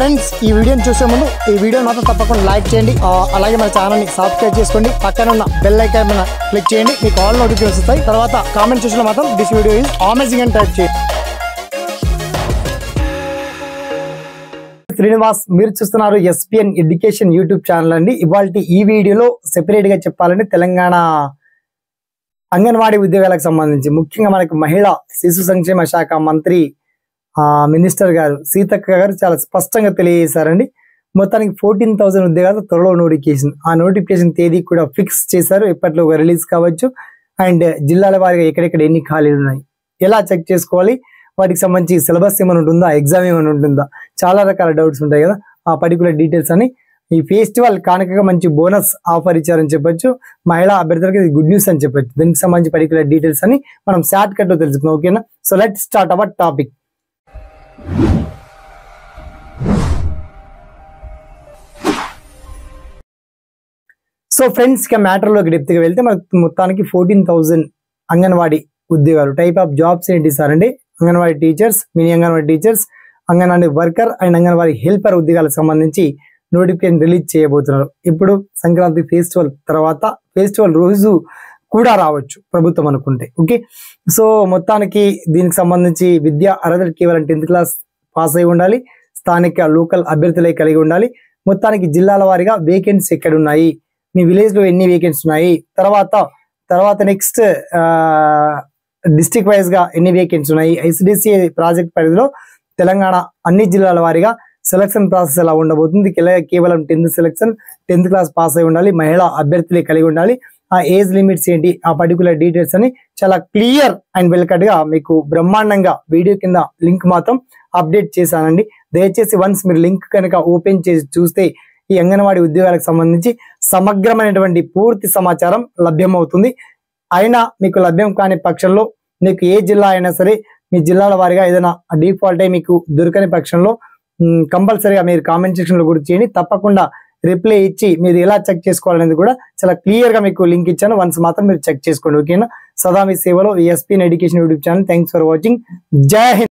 friends ఈ వీడియోని చూసే ముందు ఈ వీడియో మాత్రం తప్పకుండా లైక్ చేయండి ఆ, అలాగే మన ఛానల్ని సబ్స్క్రైబ్ చేసుకోండి పక్కన ఉన్న బెల్ ఐకాన్ మీద క్లిక్ చేయండి మీకు ఆల్ నోటిఫికేషన్ వస్తాయి తర్వాత కామెంట్ సెక్షన్లో మాత్రం దిస్ వీడియో ఈజ్ అమేజింగ్ అని టైప్ చేయండి శ్రీనివాస్ మీరు చూస్తున్నారు ఎస్పిఎన్ ఎడ్యుకేషన్ యూట్యూబ్ ఛానల్ అండి ఇవాళ ఈ వీడియోలో సెపరేట్ గా చెప్పాలంటే తెలంగాణ అంగన్వాడీ ఉద్యోగాలకు సంబంధించి ముఖ్యంగా మనకి మహిళా శిశు సంక్షేమ శాఖ మంత్రి ఆ, మినిస్టర్ గారు సీతక్క గారు చాలా స్పష్టంగా తెలియజేశారండి మొత్తానికి ఫోర్టీన్ థౌసండ్ ఉద్యోగాలు త్వరలో నోటిఫికేషన్ ఆ నోటిఫికేషన్ తేదీ కూడా ఫిక్స్ చేశారు ఎప్పట్లో రిలీజ్ కావచ్చు అండ్ జిల్లాల వారిగా ఎక్కడెక్కడ ఎన్ని ఖాళీలు ఉన్నాయి ఎలా చెక్ చేసుకోవాలి వాటికి సంబంధించి సిలబస్ ఏమైనా ఉంటుందా ఎగ్జామ్ ఏమైనా ఉంటుందా చాలా రకాల డౌట్స్ ఉంటాయి కదా ఆ పర్టికులర్ డీటెయిల్స్ అని ఈ ఫెస్టివల్ కానుకగా మంచి బోనస్ ఆఫర్ ఇచ్చారని చెప్పొచ్చు మహిళా అభ్యర్థులకు ఇది గుడ్ న్యూస్ అని చెప్పొచ్చు దీనికి సంబంధించి పర్టికులర్ డీటెయిల్స్ అని మనం షార్ట్ కట్ లో తెలుసుకుందాం ఓకేనా so let start our topic so friends ఇక మ్యాటర్ లోకి డెప్త్ గా వెళ్తే మనకు మొత్తానికి ఫోర్టీన్ థౌసండ్ అంగన్వాడీ ఉద్యోగాలు టైప్ ఆఫ్ జాబ్స్ ఏంటి సార్ అంటే Anganwadi teachers mini Anganwadi teachers Anganwadi worker and Anganwadi helper ఉద్యోగాలకు సంబంధించి నోటిఫికేషన్ రిలీజ్ చేయబోతున్నారు ఇప్పుడు సంక్రాంతి ఫెస్టివల్ తర్వాత ఫెస్టివల్ రోజు కూడా రావచ్చు ప్రభుత్వం అనుకుంటే ఓకే సో మొత్తానికి దీనికి సంబంధించి విద్యా అర్హతలు కేవలం టెన్త్ క్లాస్ పాస్ అయి ఉండాలి స్థానిక లోకల్ అభ్యర్థులై కలిగి ఉండాలి మొత్తానికి జిల్లాల వారీగా వేకెన్సీ ఎక్కడ ఉన్నాయి మీ విలేజ్ లో ఎన్ని వేకెన్సీ ఉన్నాయి తర్వాత తర్వాత నెక్స్ట్ డిస్టిక్ వైజ్ గా ఎన్ని వేకెన్సీ ఉన్నాయి ఐసిడిసి ప్రాజెక్ట్ పరిధిలో తెలంగాణ అన్ని జిల్లాల వారీగా సెలక్షన్ ప్రాసెస్ ఎలా ఉండబోతుంది కేల- కేవలం tenth selection tenth class pass అయి ఉండాలి మహిళా అభ్యర్థులే కలిగి ఉండాలి ఆ ఏజ్ లిమిట్స్ ఏంటి ఆ పర్టికులర్ డీటెయిల్స్ అని చాలా క్లియర్ అండ్ వెల్కట్ గా మీకు బ్రహ్మాండంగా వీడియో కింద లింక్ మాత్రం అప్డేట్ చేశానండి దయచేసి వన్స్ మీరు లింక్ కనుక ఓపెన్ చేసి చూస్తే ఈ అంగన్వాడీ ఉద్యోగాలకు సంబంధించి సమగ్రమైనటువంటి పూర్తి సమాచారం లభ్యమవుతుంది అయినా మీకు లభ్యం కాని పక్షంలో మీకు ఏ జిల్లా అయినా సరే మీ జిల్లాల వారిగా ఏదైనా డిఫాల్ట్ అయి మీకు దొరకని పక్షంలో కంపల్సరీగా మీరు కామెంట్ సెక్షన్ లో కూడా చేయండి తప్పకుండా రిప్లై ఇచ్చి మీరు ఎలా చెక్ చేసుకోవాలనేది కూడా చాలా క్లియర్ గా మీకు లింక్ ఇచ్చాను వన్స్ మాత్రం మీరు చెక్ చేసుకోండి ఓకేనా సదా మీ సేవలో SPN education YouTube channel thanks for watching Jai Hind